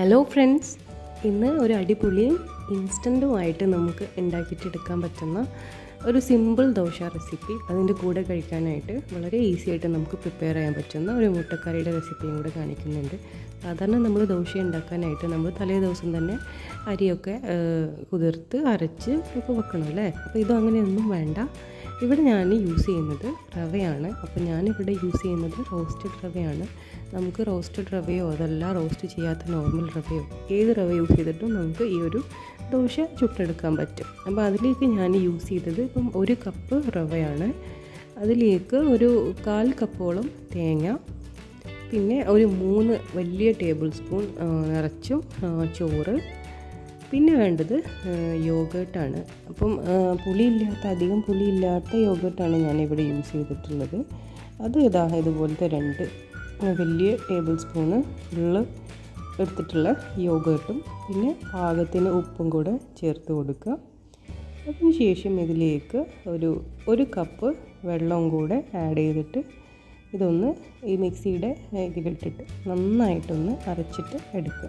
hello friends ഇന്ന് ഒരു അടിപൊളിയും ഇൻസ്റ്റൻറ്റുമായിട്ട് നമുക്ക് ഉണ്ടാക്കിയിട്ടെടുക്കാൻ പറ്റുന്ന ഒരു സിമ്പിൾ ദോശ റെസിപ്പി അതിൻ്റെ കൂടെ കഴിക്കാനായിട്ട് വളരെ ഈസി ആയിട്ട് നമുക്ക് പ്രിപ്പയർ ചെയ്യാൻ പറ്റുന്ന ഒരു മുട്ടക്കറിയുടെ റെസിപ്പിയും കൂടെ കാണിക്കുന്നുണ്ട് സാധാരണ നമ്മൾ ദോശ ഉണ്ടാക്കാനായിട്ട് നമ്മൾ തലേ ദിവസം തന്നെ അരിയൊക്കെ ആ, കുതിർത്ത് അരച്ച് ഒക്കെ വെക്കണം അല്ലേ അപ്പോൾ ഇത് അങ്ങനെയൊന്നും വേണ്ട ഇവിടെ ഞാൻ യൂസ് ചെയ്യുന്നത് റവയാണ് അപ്പോൾ ഞാനിവിടെ യൂസ് ചെയ്യുന്നത് റോസ്റ്റഡ് റവയാണ് നമുക്ക് റോസ്റ്റഡ് റവയോ അതല്ല റോസ്റ്റ് ചെയ്യാത്ത നോർമൽ റവയോ ഏത് റവ യൂസ് ചെയ്തിട്ടും നമുക്ക് ഈ ഒരു ദോശ ചുട്ടെടുക്കാൻ പറ്റും അപ്പോൾ അതിലേക്ക് ഞാൻ യൂസ് ചെയ്തത് ഇപ്പം ഒരു കപ്പ് റവയാണ് അതിലേക്ക് ഒരു കാൽ കപ്പോളം തേങ്ങ പിന്നെ ഒരു മൂന്ന് വലിയ ടേബിൾ സ്പൂൺ ആ, നിറച്ചും ആ, ചോറ് പിന്നെ വേണ്ടത് യോഗേട്ടാണ് അപ്പം ആ, പുളിയില്ലാത്ത അധികം പുളിയില്ലാത്ത യോഗേട്ടാണ് ഞാൻ ഇവിടെ യൂസ് ചെയ്തിട്ടുള്ളത് അത് ഇതാ ഇതുപോലത്തെ രണ്ട് ആ, വലിയ ടേബിൾ സ്പൂണ് ഉള്ള എടുത്തിട്ടുള്ള യോഗേട്ടും പിന്നെ പാകത്തിന് ഉപ്പും കൂടെ ചേർത്ത് കൊടുക്കുക അതിനുശേഷം ഇതിലേക്ക് ഒരു ഒരു കപ്പ് വെള്ളവും കൂടെ ആഡ് ചെയ്തിട്ട് ഇതൊന്ന് ഈ മിക്സിയുടെ ഇതിലിട്ടിട്ട് നന്നായിട്ടൊന്ന് അരച്ചിട്ട് എടുക്കുക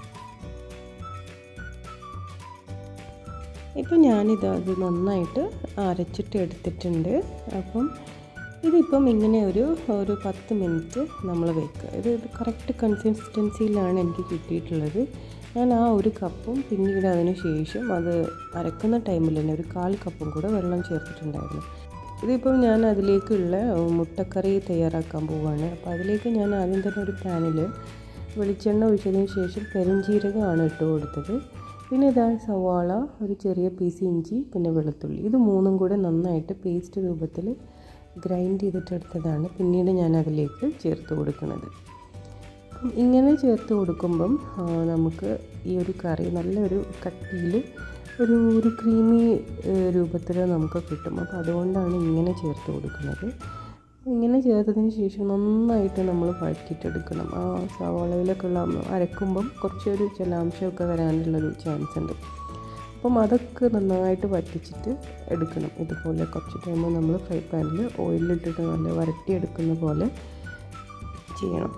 ഇപ്പം ഞാനിത് അത് നന്നായിട്ട് അരച്ചിട്ട് എടുത്തിട്ടുണ്ട് അപ്പം ഇതിപ്പം ഇങ്ങനെ ഒരു ഒരു പത്ത് മിനിറ്റ് നമ്മൾ വെക്കുക ഇത് കറക്റ്റ് കൺസിസ്റ്റൻസിയിലാണ് എനിക്ക് കിട്ടിയിട്ടുള്ളത് ഞാൻ ആ ഒരു കപ്പും പിന്നീട് അതിന് ശേഷം അത് അരക്കുന്ന ടൈമിൽ തന്നെ ഒരു കാൽ കപ്പും കൂടെ വെള്ളം ചേർത്തിട്ടുണ്ടായിരുന്നു ഇതിപ്പം ഞാൻ അതിലേക്കുള്ള മുട്ടക്കറി തയ്യാറാക്കാൻ പോവുകയാണ് അപ്പോൾ അതിലേക്ക് ഞാൻ ആദ്യം തന്നെ ഒരു പാനിൽ വെളിച്ചെണ്ണ ഒഴിച്ചതിന് ശേഷം പെരുംജീരകമാണ് ഇട്ട് കൊടുത്തത് പിന്നെ ഇതാ സവാള ഒരു ചെറിയ പീസ് ഇഞ്ചി പിന്നെ വെളുത്തുള്ളി ഇത് മൂന്നും കൂടെ നന്നായിട്ട് പേസ്റ്റ് രൂപത്തിൽ ഗ്രൈൻഡ് ചെയ്തിട്ടെടുത്തതാണ് പിന്നീട് ഞാൻ അതിലേക്ക് ചേർത്ത് കൊടുക്കുന്നത് അപ്പം ഇങ്ങനെ ചേർത്ത് കൊടുക്കുമ്പം ആ, നമുക്ക് ഈ ഒരു കറി നല്ലൊരു കട്ടിയിൽ ഒരു ഒരു ക്രീമി രൂപത്തിൽ നമുക്ക് കിട്ടും അപ്പോൾ അതുകൊണ്ടാണ് ഇങ്ങനെ ചേർത്ത് കൊടുക്കുന്നത് ഇങ്ങനെ ചേർത്തതിന് ശേഷം നന്നായിട്ട് നമ്മൾ വഴറ്റിയിട്ടെടുക്കണം ആ സവാളയിലൊക്കെ ഉള്ള അരക്കുമ്പം കുറച്ചൊരു ജലാംശമൊക്കെ വരാനുള്ളൊരു ചാൻസ് ഉണ്ട് അപ്പം അതൊക്കെ നന്നായിട്ട് വറ്റിച്ചിട്ട് എടുക്കണം ഇതുപോലെ കുറച്ച് ടൈം നമ്മൾ ഫ്രൈ പാനിൽ ഓയിലിട്ടിട്ട് നല്ല വരട്ടിയെടുക്കുന്ന പോലെ ചെയ്യണം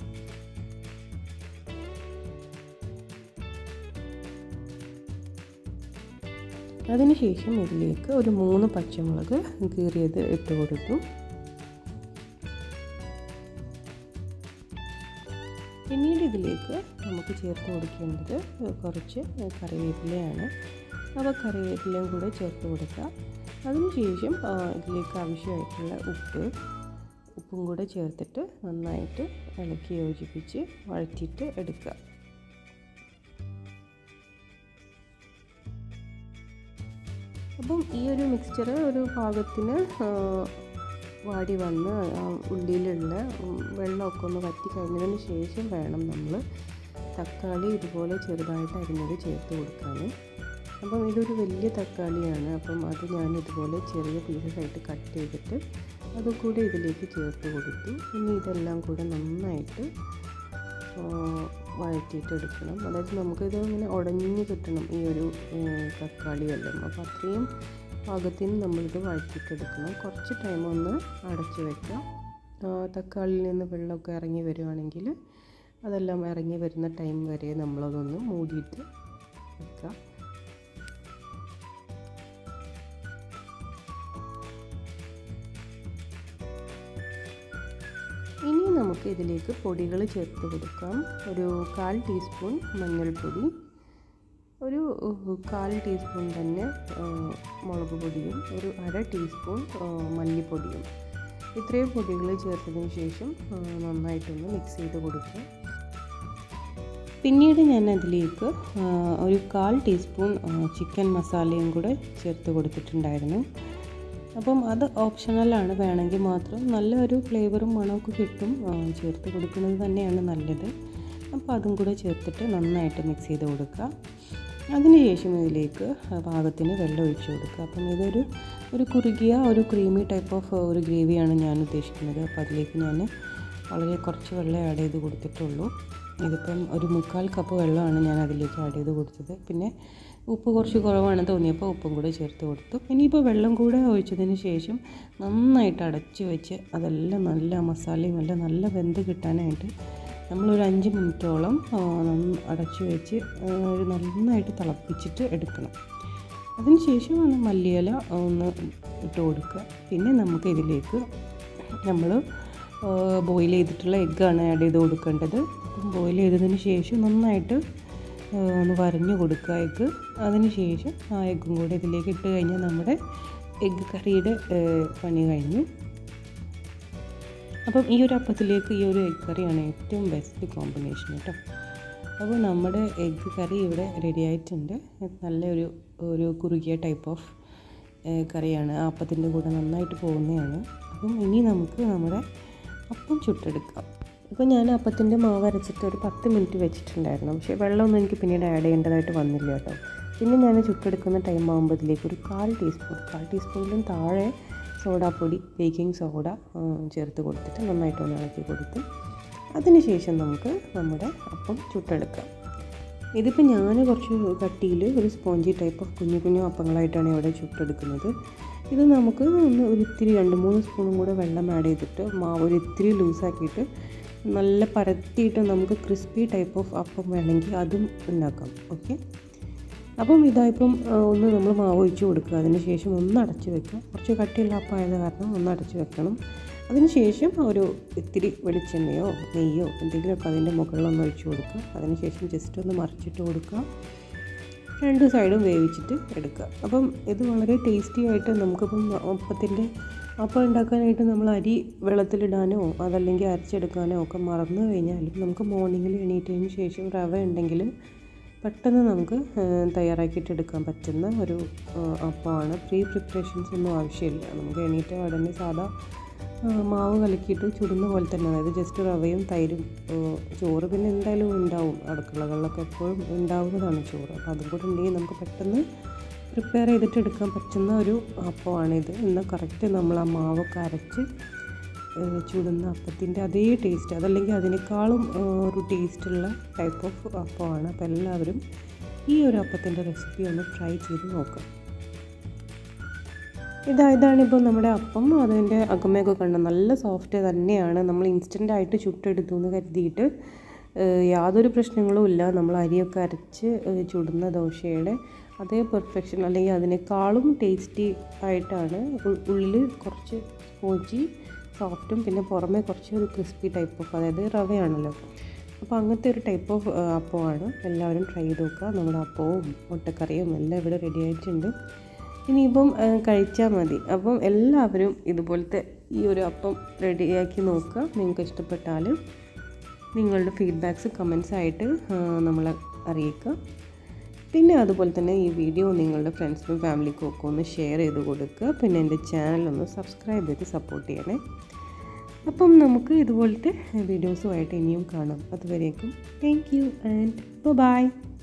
അതിനുശേഷം ഇതിലേക്ക് ഒരു മൂന്ന് പച്ചമുളക് കീറിയത് ഇട്ട് കൊടുത്തു പിന്നീട് ഇതിലേക്ക് നമുക്ക് ചേർത്ത് കൊടുക്കേണ്ടത് കുറച്ച് കറിവേപ്പിലയാണ് അപ്പോൾ കറിവേപ്പിലയും കൂടെ ചേർത്ത് കൊടുക്കുക അതിനുശേഷം ആ, ഇതിലേക്ക് ആവശ്യമായിട്ടുള്ള ഉപ്പ് ഉപ്പും കൂടെ ചേർത്തിട്ട് നന്നായിട്ട് ഇളക്കി യോജിപ്പിച്ച് വഴറ്റിയിട്ട് എടുക്കുക അപ്പം ഈ ഒരു മിക്സ്ചർ ഒരു പാകത്തിന് ആ, വാടി വന്ന് ആ ഉള്ളിയിലുള്ള ഉം, വെള്ളമൊക്കെ ഒന്ന് വറ്റി കഴിഞ്ഞതിന് ശേഷം വേണം നമ്മൾ തക്കാളി ഇതുപോലെ ചെറുതായിട്ട് അരിഞ്ഞത് ചേർത്ത് കൊടുക്കാൻ അപ്പം ഇതൊരു വലിയ തക്കാളിയാണ് അപ്പം അത് ഞാൻ ഇതുപോലെ ചെറിയ പീസസ് ആയിട്ട് കട്ട് ചെയ്തിട്ട് അതുകൂടെ ഇതിലേക്ക് ചേർത്ത് കൊടുത്തു ഇനി ഇതെല്ലാം കൂടെ നന്നായിട്ട് ആ, വഴറ്റിയിട്ട് എടുക്കണം അതായത് നമുക്കിത് ഇങ്ങനെ ഉടഞ്ഞ് കിട്ടണം ഈ ഒരു ഏഹ്, തക്കാളിയെല്ലാം അപ്പോൾ അത്രയും പാകത്തിന് നമ്മളിത് വഴറ്റിയിട്ടെടുക്കണം കുറച്ച് ടൈം ഒന്ന് അടച്ചു വെക്കാം ആ, തക്കാളിയിൽ നിന്ന് വെള്ളമൊക്കെ ഇറങ്ങി വരുവാണെങ്കിൽ അതെല്ലാം ഇറങ്ങി വരുന്ന ടൈം വരെ നമ്മളതൊന്ന് മൂടിയിട്ട് വെക്കാം ഇനി നമുക്ക് ഇതിലേക്ക് പൊടികൾ ചേർത്ത് കൊടുക്കാം ഒരു കാൽ ടീസ്പൂൺ മഞ്ഞൾപ്പൊടി ഒരു ഉഹ്, കാൽ ടീസ്പൂൺ തന്നെ ആ, മുളക് പൊടിയും ഒരു അര ടീസ്പൂൺ ആ, മല്ലിപ്പൊടിയും ഇത്രയും പൊടികൾ ചേർത്തതിന് ശേഷം ആ, നന്നായിട്ടൊന്ന് മിക്സ് ചെയ്ത് കൊടുക്കുക പിന്നീട് ഞാൻ അതിലേക്ക് ആ, ഒരു കാൽ ടീസ്പൂൺ ആ, ചിക്കൻ മസാലയും കൂടെ ചേർത്ത് കൊടുത്തിട്ടുണ്ടായിരുന്നു അപ്പം അത് ഓപ്ഷണലാണ് വേണമെങ്കിൽ മാത്രം നല്ലൊരു ഫ്ലേവറും മണമൊക്കെ കിട്ടും ആ, ചേർത്ത് കൊടുക്കുന്നത് തന്നെയാണ് നല്ലത് അപ്പോൾ അതും കൂടെ ചേർത്തിട്ട് നന്നായിട്ട് മിക്സ് ചെയ്ത് കൊടുക്കുക അതിനുശേഷം ഇതിലേക്ക് പാകത്തിന് വെള്ളം ഒഴിച്ച് കൊടുക്കുക അപ്പം ഇതൊരു ഒരു കുറുകിയ ഒരു ക്രീമി ടൈപ്പ് ഓഫ് ഒരു ഗ്രേവിയാണ് ഞാൻ ഉദ്ദേശിക്കുന്നത് അപ്പോൾ അതിലേക്ക് ഞാൻ വളരെ കുറച്ച് വെള്ളം ആഡ് ചെയ്ത് കൊടുത്തിട്ടുള്ളൂ ഇതിപ്പം ഒരു മുക്കാൽ കപ്പ് വെള്ളമാണ് ഞാൻ അതിലേക്ക് ആഡ് ചെയ്ത് കൊടുത്തത് പിന്നെ ഉപ്പ് കുറച്ച് കുറവാണ് തോന്നിയപ്പോൾ ഉപ്പും കൂടെ ചേർത്ത് കൊടുത്തു ഇനിയിപ്പോൾ വെള്ളം കൂടെ ഒഴിച്ചതിന് ശേഷം നന്നായിട്ട് അടച്ച് വെച്ച് അതെല്ലാം നല്ല മസാലയും എല്ലാം നല്ല വെന്ത് കിട്ടാനായിട്ട് നമ്മളൊരു അഞ്ച് മിനിറ്റോളം അടച്ചു വെച്ച് ഒരു നന്നായിട്ട് തിളപ്പിച്ചിട്ട് എടുക്കണം അതിനുശേഷം ഒന്ന് മല്ലിയില ഒന്ന് ഇട്ട് കൊടുക്കുക പിന്നെ നമുക്ക് ഇതിലേക്ക് നമ്മൾ ബോയിൽ ചെയ്തിട്ടുള്ള എഗ്ഗാണ് ആഡ് ചെയ്ത് കൊടുക്കേണ്ടത് ബോയിൽ ചെയ്തതിന് ശേഷം നന്നായിട്ട് ഒന്ന് വരഞ്ഞു കൊടുക്കുക എഗ്ഗ് അതിന് ശേഷം ആ എഗ്ഗും കൂടെ ഇതിലേക്ക് ഇട്ട് കഴിഞ്ഞാൽ നമ്മുടെ എഗ്ഗ് കറിയുടെ പണി കഴിഞ്ഞു അപ്പം ഈ ഒരു അപ്പത്തിലേക്ക് ഈ ഒരു എഗ്ഗ് കറിയാണ് ഏറ്റവും ബെസ്റ്റ് കോമ്പിനേഷൻ കേട്ടോ അപ്പോൾ നമ്മുടെ എഗ്ഗ് കറി ഇവിടെ റെഡി ആയിട്ടുണ്ട് നല്ലൊരു ഒരു കുറുകിയ ടൈപ്പ് ഓഫ് കറിയാണ് ആ അപ്പത്തിൻ്റെ കൂടെ നന്നായിട്ട് പോകുന്നതാണ് അപ്പം ഇനി നമുക്ക് നമ്മുടെ അപ്പം ചുട്ടെടുക്കാം ഇപ്പോൾ ഞാൻ അപ്പത്തിൻ്റെ മാവ് അരച്ചിട്ട് ഒരു പത്ത് മിനിറ്റ് വെച്ചിട്ടുണ്ടായിരുന്നു പക്ഷേ വെള്ളമൊന്നും എനിക്ക് പിന്നീട് ആഡ് ചെയ്യേണ്ടതായിട്ട് വന്നില്ല കേട്ടോ പിന്നെ ഞാൻ ചുട്ടെടുക്കുന്ന ടൈം ആകുമ്പോൾ ഇതിലേക്ക് ഒരു കാൽ ടീസ്പൂൺ കാൽ ടീസ്പൂണിലും താഴെ സോഡാപ്പൊടി ബേക്കിംഗ് സോഡ ചേർത്ത് കൊടുത്തിട്ട് നന്നായിട്ടൊന്ന് ഇളക്കി കൊടുത്ത് അതിനുശേഷം നമുക്ക് നമ്മുടെ അപ്പം ചുട്ടെടുക്കാം ഇതിപ്പോൾ ഞാൻ കുറച്ച് കട്ടിയിൽ ഒരു സ്പോഞ്ചി ടൈപ്പ് ഓഫ് കുഞ്ഞു കുഞ്ഞു അപ്പങ്ങളായിട്ടാണ് ഇവിടെ ചുട്ടെടുക്കുന്നത് ഇത് നമുക്ക് ഒന്ന് ഒരു ഇത്തിരി രണ്ട് മൂന്ന് സ്പൂണും കൂടെ വെള്ളം ആഡ് ചെയ്തിട്ട് മാവ് ഒരു ഇത്തിരി ലൂസാക്കിയിട്ട് നല്ല പരത്തിയിട്ട് നമുക്ക് ക്രിസ്പി ടൈപ്പ് ഓഫ് അപ്പം വേണമെങ്കിൽ അതും ഉണ്ടാക്കാം ഓക്കെ അപ്പം ഇതായിപ്പം ഒന്ന് നമ്മൾ മാവ് ഒഴിച്ച് കൊടുക്കുക അതിന് ശേഷം ഒന്ന് അടച്ച് വെക്കുക കുറച്ച് കട്ടിയുള്ള അപ്പമായത് കാരണം ഒന്ന് അടച്ച് വെക്കണം അതിന് ശേഷം ഒരു ഇത്തിരി വെളിച്ചെണ്ണയോ നെയ്യോ എന്തെങ്കിലുമൊക്കെ അതിൻ്റെ മുകളിലൊന്ന് ഒഴിച്ച് കൊടുക്കുക അതിന് ശേഷം ജസ്റ്റ് ഒന്ന് മറിച്ചിട്ട് കൊടുക്കുക രണ്ട് സൈഡും വേവിച്ചിട്ട് എടുക്കുക അപ്പം ഇത് വളരെ ടേസ്റ്റി ആയിട്ട് നമുക്കിപ്പം അപ്പത്തിൻ്റെ അപ്പം ഉണ്ടാക്കാനായിട്ട് നമ്മൾ അരി വെള്ളത്തിലിടാനോ അതല്ലെങ്കിൽ അരച്ചെടുക്കാനോ ഒക്കെ മറന്നു കഴിഞ്ഞാലും നമുക്ക് മോർണിംഗിൽ എണീറ്റതിന് ശേഷം റവ ഉണ്ടെങ്കിൽ പെട്ടെന്ന് നമുക്ക് തയ്യാറാക്കിയിട്ട് എടുക്കാൻ പറ്റുന്ന ഒരു അപ്പമാണ് പ്രീ പ്രിപ്പറേഷൻസ് ഒന്നും ആവശ്യമില്ല നമുക്ക് എണീറ്റ ഉടനെ സാധാ മാവ് കലക്കിയിട്ട് ചുടുന്ന പോലെ തന്നെ അതായത് ജസ്റ്റ് റവയും തൈരും ചോറ് പിന്നെ എന്തായാലും ഉണ്ടാവും അടുക്കളകളിലൊക്കെ എപ്പോഴും ഉണ്ടാവുന്നതാണ് ചോറ് അപ്പോൾ അതും കൂടെ ഉണ്ടെങ്കിൽ നമുക്ക് പെട്ടെന്ന് പ്രിപ്പയർ ചെയ്തിട്ട് എടുക്കാൻ പറ്റുന്ന ഒരു അപ്പമാണിത് എന്നാൽ കറക്റ്റ് നമ്മൾ ആ മാവൊക്കെ അരച്ച് ചുടുന്ന അപ്പത്തിൻ്റെ അതേ ടേസ്റ്റ് അതല്ലെങ്കിൽ അതിനേക്കാളും ഒരു ടേസ്റ്റുള്ള ടൈപ്പ് ഓഫ് അപ്പമാണ് അപ്പോൾ എല്ലാവരും ഈ ഒരു അപ്പത്തിൻ്റെ റെസിപ്പി ഒന്ന് ട്രൈ ചെയ്ത് നോക്കാം ഇതാ ഇതാണിപ്പോൾ നമ്മുടെ അപ്പം അതിൻ്റെ അകമയൊക്കെ കണ്ട നല്ല സോഫ്റ്റ് തന്നെയാണ് നമ്മൾ ഇൻസ്റ്റൻ്റായിട്ട് ചുട്ടെടുത്തു എന്ന് കരുതിയിട്ട് യാതൊരു പ്രശ്നങ്ങളും ഇല്ല നമ്മൾ അരിയൊക്കെ അരച്ച് ചുടുന്ന ദോശയുടെ അതേ പെർഫെക്ഷൻ അല്ലെങ്കിൽ അതിനേക്കാളും ടേസ്റ്റി ആയിട്ടാണ് ഉള്ളിൽ കുറച്ച് സ്പോഞ്ചി സോഫ്റ്റും പിന്നെ പുറമേ കുറച്ച് ഒരു ക്രിസ്പി ടൈപ്പ് ഓഫ് അതായത് റവയാണല്ലോ അപ്പോൾ അങ്ങനത്തെ ഒരു ടൈപ്പ് ഓഫ് അപ്പമാണ് എല്ലാവരും ട്രൈ ചെയ്ത് നോക്കുക നമ്മുടെ അപ്പവും മുട്ടക്കറിയും എല്ലാം ഇവിടെ റെഡി ആയിട്ടുണ്ട് ഇനിയിപ്പം കഴിച്ചാൽ മതി അപ്പം എല്ലാവരും ഇതുപോലത്തെ ഈ ഒരു അപ്പം റെഡിയാക്കി നോക്കുക നിങ്ങൾക്ക് ഇഷ്ടപ്പെട്ടാൽ നിങ്ങളുടെ ഫീഡ്ബാക്ക്സ് കമൻസ് ആയിട്ട് നമ്മളെ അറിയിക്കുക പിന്നെ അതുപോലെ തന്നെ ഈ വീഡിയോ നിങ്ങളുടെ ഫ്രണ്ട്സിനും ഫാമിലിക്കും ഒക്കെ ഒന്ന് ഷെയർ ചെയ്ത് കൊടുക്കുക പിന്നെ എൻ്റെ ചാനൽ ഒന്ന് സബ്സ്ക്രൈബ് ചെയ്ത് സപ്പോർട്ട് ചെയ്യണേ അപ്പം നമുക്ക് ഇതുപോലത്തെ വീഡിയോസുമായിട്ട് ഇനിയും കാണാം അതുവരേക്കും താങ്ക് യു ആൻഡ് ബൈ